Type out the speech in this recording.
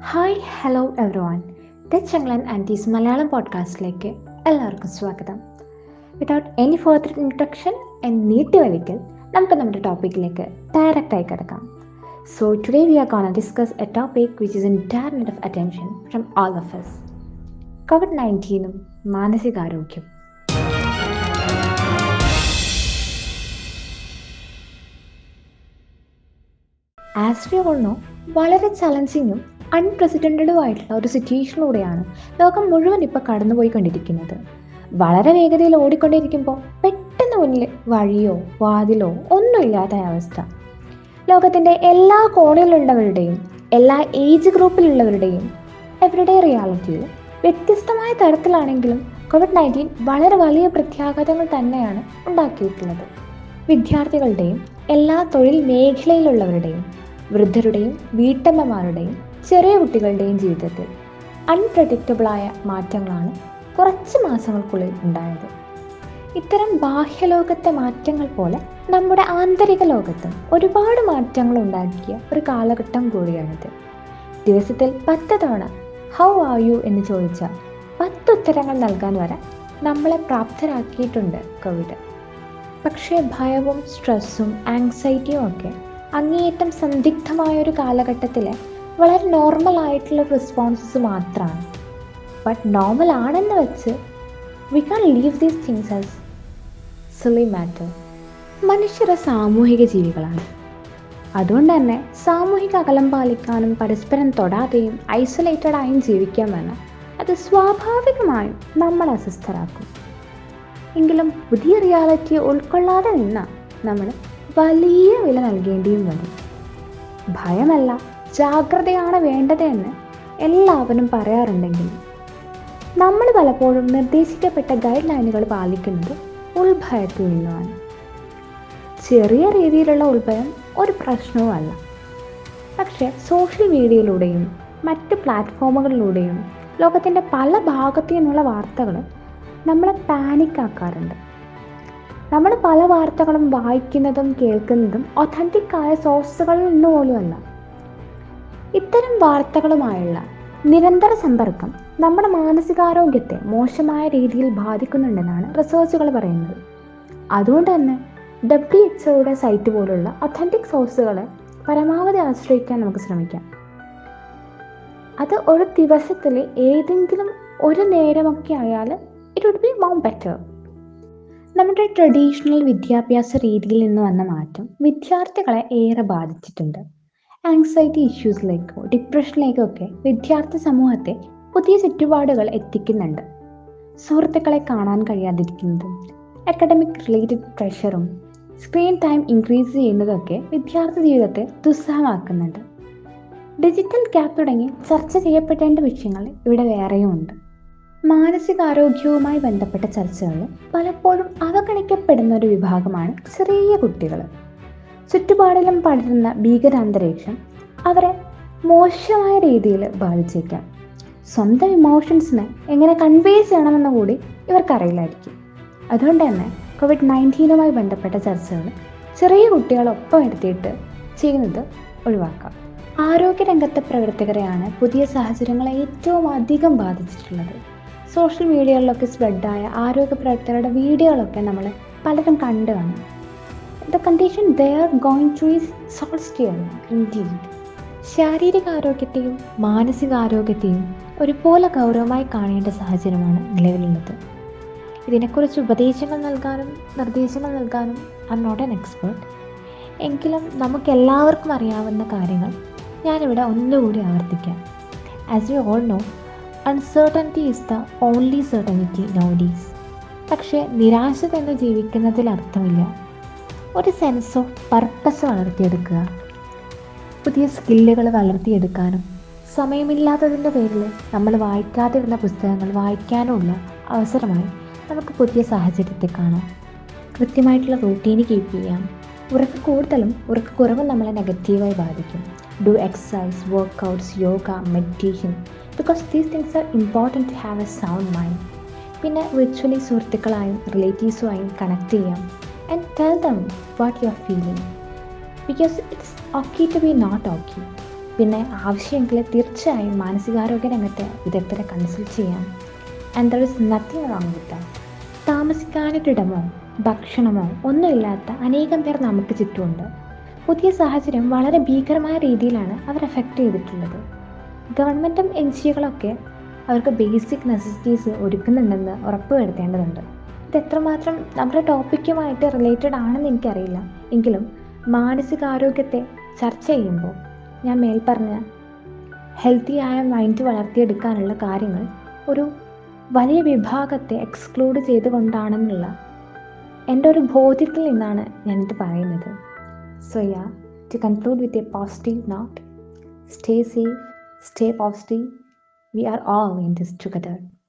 hi hello everyone touch ചങ്ലൻ aunties Malayalam പോഡ്കാസ്റ്റിലേക്ക് എല്ലാവർക്കും സ്വാഗതം വിതൗട്ട് എനി ഫർദർ ഇൻട്രഡക്ഷൻ എന്ന് നീട്ടി വലിക്കൽ നമുക്ക് നമ്മുടെ ടോപ്പിക്കിലേക്ക് ഡയറക്റ്റായി കിടക്കാം so today we are gonna discuss a topic which is in dire need of attention from all of us covid നയൻറ്റീനും മാനസികാരോഗ്യം ആസ് വി ഓൾ നോ വളരെ ചലഞ്ചിങ്ങും അൺപ്രസിഡൻറ്റഡുമായിട്ടുള്ള ഒരു സിറ്റുവേഷനിലൂടെയാണ് ലോകം മുഴുവൻ ഇപ്പോൾ കടന്നുപോയിക്കൊണ്ടിരിക്കുന്നത് വളരെ വേഗതയിൽ ഓടിക്കൊണ്ടിരിക്കുമ്പോൾ പെട്ടെന്ന് മുന്നിൽ വഴിയോ വാതിലോ ഒന്നുമില്ലാത്ത അവസ്ഥ ലോകത്തിൻ്റെ എല്ലാ കോണിലുള്ളവരുടെയും എല്ലാ ഏജ് ഗ്രൂപ്പിലുള്ളവരുടെയും എവരുടെ റിയാലിറ്റിയിൽ വ്യത്യസ്തമായ തരത്തിലാണെങ്കിലും കോവിഡ് നയൻറ്റീൻ വളരെ വലിയ പ്രത്യാഘാതങ്ങൾ തന്നെയാണ് ഉണ്ടാക്കിയിട്ടുള്ളത് വിദ്യാർത്ഥികളുടെയും എല്ലാ തൊഴിൽ മേഖലയിലുള്ളവരുടെയും വൃദ്ധരുടെയും വീട്ടമ്മമാരുടെയും ചെറിയ കുട്ടികളുടെയും ജീവിതത്തിൽ അൺപ്രഡിക്റ്റബിളായ മാറ്റങ്ങളാണ് കുറച്ച് മാസങ്ങൾക്കുള്ളിൽ ഉണ്ടായത് ഇത്തരം ബാഹ്യലോകത്തെ മാറ്റങ്ങൾ പോലെ നമ്മുടെ ആന്തരിക ലോകത്തും ഒരുപാട് മാറ്റങ്ങൾ ഉണ്ടാക്കിയ ഒരു കാലഘട്ടം കൂടിയാണിത് ദിവസത്തിൽ പത്ത് തവണ ഹൗ ആർ യു എന്ന് ചോദിച്ച പത്ത് ഉത്തരങ്ങൾ നൽകാൻ വരെ നമ്മളെ പ്രാപ്തരാക്കിയിട്ടുണ്ട് കോവിഡ് പക്ഷേ ഭയവും സ്ട്രെസ്സും ആങ്സൈറ്റിയും ഒക്കെ അങ്ങേയറ്റം സന്ദിഗ്ധമായ ഒരു കാലഘട്ടത്തിലെ വളരെ നോർമൽ ആയിട്ടുള്ള റെസ്പോൺസസ് മാത്രമാണ് ബട്ട് നോർമൽ ആണെന്ന് വെച്ച് we can leave these things as silly matter മനുഷ്യരെ സാമൂഹിക ജീവികളാണ് അതുകൊണ്ട് തന്നെ സാമൂഹിക അകലം പാലിക്കാനും പരസ്പരം തൊടാതെയും ഐസൊലേറ്റഡ് ആയും ജീവിക്കാൻ വേണം അത് സ്വാഭാവികമായും നമ്മൾ അസ്വസ്ഥരാക്കും എങ്കിലും പുതിയ റിയാലിറ്റിയെ ഉൾക്കൊള്ളാതെ നിന്ന നമ്മൾ വലിയ വില നൽകേണ്ടിയും വരും ഭയമല്ല ജാഗ്രതയാണ് വേണ്ടതെന്ന് എല്ലാവരും പറയാറുണ്ടെങ്കിലും നമ്മൾ പലപ്പോഴും നിർദ്ദേശിക്കപ്പെട്ട ഗൈഡ് ലൈനുകൾ പാലിക്കുന്നത് ഉൾഭയത്തിൽ നിന്നാണ് ചെറിയ രീതിയിലുള്ള ഉൾഭയം ഒരു പ്രശ്നവുമല്ല പക്ഷേ സോഷ്യൽ മീഡിയയിലൂടെയും മറ്റ് പ്ലാറ്റ്ഫോമുകളിലൂടെയും ലോകത്തിൻ്റെ പല ഭാഗത്തു നിന്നുള്ള വാർത്തകൾ നമ്മളെ പാനിക് ആക്കാറുണ്ട് നമ്മൾ പല വാർത്തകളും വായിക്കുന്നതും കേൾക്കുന്നതും ഒത്തൻറ്റിക് ആയ സോഴ്സുകളിൽ നിന്ന് പോലുമല്ല ഇത്തരം വാർത്തകളുമായുള്ള നിരന്തര സമ്പർക്കം നമ്മുടെ മാനസികാരോഗ്യത്തെ മോശമായ രീതിയിൽ ബാധിക്കുന്നുണ്ടെന്നാണ് റിസർച്ചുകൾ പറയുന്നത് അതുകൊണ്ട് തന്നെ ഡബ്ല്യു എച്ച് ഒയുടെ സൈറ്റ് പോലുള്ള ഒത്തൻറ്റിക് സോഴ്സുകളെ പരമാവധി ആശ്രയിക്കാൻ നമുക്ക് ശ്രമിക്കാം അത് ഒരു ദിവസത്തിൽ ഏതെങ്കിലും ഒരു നേരമൊക്കെ ആയാൽ it would be more better നമ്മുടെ ട്രഡീഷണൽ വിദ്യാഭ്യാസ രീതിയിൽ നിന്ന് വന്ന മാറ്റം വിദ്യാർത്ഥികളെ ഏറെ ബാധിച്ചിട്ടുണ്ട് ആങ്സൈറ്റി ഇഷ്യൂസിലേക്കോ ഡിപ്രഷനിലേക്കോ ഒക്കെ വിദ്യാർത്ഥി സമൂഹത്തെ പുതിയ ചുറ്റുപാടുകൾ എത്തിക്കുന്നുണ്ട് സുഹൃത്തുക്കളെ കാണാൻ കഴിയാതിരിക്കുന്നതും അക്കാഡമിക് റിലേറ്റഡ് പ്രഷറും സ്ക്രീൻ ടൈം ഇൻക്രീസ് ചെയ്യുന്നതൊക്കെ വിദ്യാർത്ഥി ജീവിതത്തെ ദുസ്സഹമാക്കുന്നുണ്ട് ഡിജിറ്റൽ ഗ്യാപ്പ് തുടങ്ങി ചർച്ച ചെയ്യപ്പെടേണ്ട വിഷയങ്ങൾ ഇവിടെ വേറെയും ഉണ്ട് മാനസികാരോഗ്യവുമായി ബന്ധപ്പെട്ട ചർച്ചകളിൽ പലപ്പോഴും അവഗണിക്കപ്പെടുന്ന ഒരു വിഭാഗമാണ് ചെറിയ കുട്ടികൾ ചുറ്റുപാടിലും പടരുന്ന ഭീകരാന്തരീക്ഷം അവരെ മോശമായ രീതിയിൽ ബാധിച്ചേക്കാം സ്വന്തം ഇമോഷൻസിനെ എങ്ങനെ കൺവേ ചെയ്യണമെന്ന് കൂടി ഇവർക്കറിയില്ലായിരിക്കും അതുകൊണ്ട് തന്നെ കോവിഡ് നയൻറ്റീനുമായി ബന്ധപ്പെട്ട ചർച്ചകൾ ചെറിയ കുട്ടികളൊപ്പം എടുത്തിട്ട് ചെയ്യുന്നത് ഒഴിവാക്കാം ആരോഗ്യരംഗത്തെ പ്രവർത്തകരെയാണ് പുതിയ സാഹചര്യങ്ങളെ ഏറ്റവും അധികം ബാധിച്ചിട്ടുള്ളത് സോഷ്യൽ മീഡിയകളിലൊക്കെ സ്പ്രെഡായ ആരോഗ്യ പ്രവർത്തകരുടെ വീഡിയോകളൊക്കെ നമ്മൾ പലരും കണ്ടു കാണും the condition they are going to is solstice indeed ശാരീരിക ആരോഗ്യത്തെയും മാനസികാരോഗ്യത്തെയും ഒരുപോലെ ഗൗരവമായി കാണേണ്ട സാഹചര്യമാണ് നിലവിലുള്ളത് ഇതിനെക്കുറിച്ച് ഉപദേശങ്ങൾ നൽകാനും നിർദ്ദേശങ്ങൾ നൽകാനും I am not an expert എങ്കിലും നമുക്കെല്ലാവർക്കും അറിയാവുന്ന കാര്യങ്ങൾ ഞാനിവിടെ ഒന്നുകൂടി ആവർത്തിക്കാം as you all know uncertainty is the only certainty nowadays പക്ഷേ നിരാശ തന്നെ ജീവിക്കുന്നതിൽ അർത്ഥമില്ല ഒരു സെൻസ് ഓഫ് പർപ്പസ് വളർത്തിയെടുക്കുക പുതിയ സ്കില്ലുകൾ വളർത്തിയെടുക്കാനും സമയമില്ലാത്തതിൻ്റെ പേരിൽ നമ്മൾ വായിക്കാതിരുന്ന പുസ്തകങ്ങൾ വായിക്കാനുമുള്ള അവസരമായി നമുക്ക് പുതിയ സാഹചര്യത്തെ കാണാം കൃത്യമായിട്ടുള്ള റൂട്ടീന് കീപ്പ് ചെയ്യാം ഉറക്ക കൂടുതലും ഉറക്ക കുറവും നമ്മളെ നെഗറ്റീവായി ബാധിക്കും do exercise workouts yoga meditation because these things are important to have a sound mind പിന്നെ വിർച്വലി സുഹൃത്തുക്കളായും റിലേറ്റീവ്സുമായും കണക്ട് ചെയ്യാം and tell them what you are feeling because it's okay to be not okay പിന്നെ ആവശ്യമെങ്കിൽ തീർച്ചയായും മാനസികാരോഗ്യ രംഗത്തെ വിദഗ്ധരെ കൺസൾട്ട് ചെയ്യാം and there is nothing wrong with that താമസിക്കാനൊരിടമോ ഭക്ഷണമോ ഒന്നുമില്ലാത്ത അനേകം പേർ നമുക്ക് ചുറ്റുമുണ്ട് പുതിയ സാഹചര്യം വളരെ ഭീകരമായ രീതിയിലാണ് അവർ എഫക്റ്റ് ചെയ്തിട്ടുള്ളത് ഗവൺമെൻറ്റും എൻ ജി ഒകളൊക്കെ അവർക്ക് ബേസിക് നെസസിറ്റീസ് ഒരുക്കുന്നുണ്ടെന്ന് ഉറപ്പ് വരുത്തേണ്ടതുണ്ട് ഇത് എത്രമാത്രം നമ്മുടെ ടോപ്പിക്കുമായിട്ട് റിലേറ്റഡ് ആണെന്ന് എനിക്കറിയില്ല എങ്കിലും മാനസികാരോഗ്യത്തെ ചർച്ച ചെയ്യുമ്പോൾ ഞാൻ മേൽപ്പറഞ്ഞ ഹെൽത്തിയായ മൈൻഡ് വളർത്തിയെടുക്കാനുള്ള കാര്യങ്ങൾ ഒരു വലിയ വിഭാഗത്തെ എക്സ്ക്ലൂഡ് ചെയ്തുകൊണ്ടാണെന്നുള്ള എൻ്റെ ഒരു ബോധ്യത്തിൽ നിന്നാണ് ഞാനിത് പറയുന്നത് so yeah to conclude with a positive note stay safe stay positive we are all in this together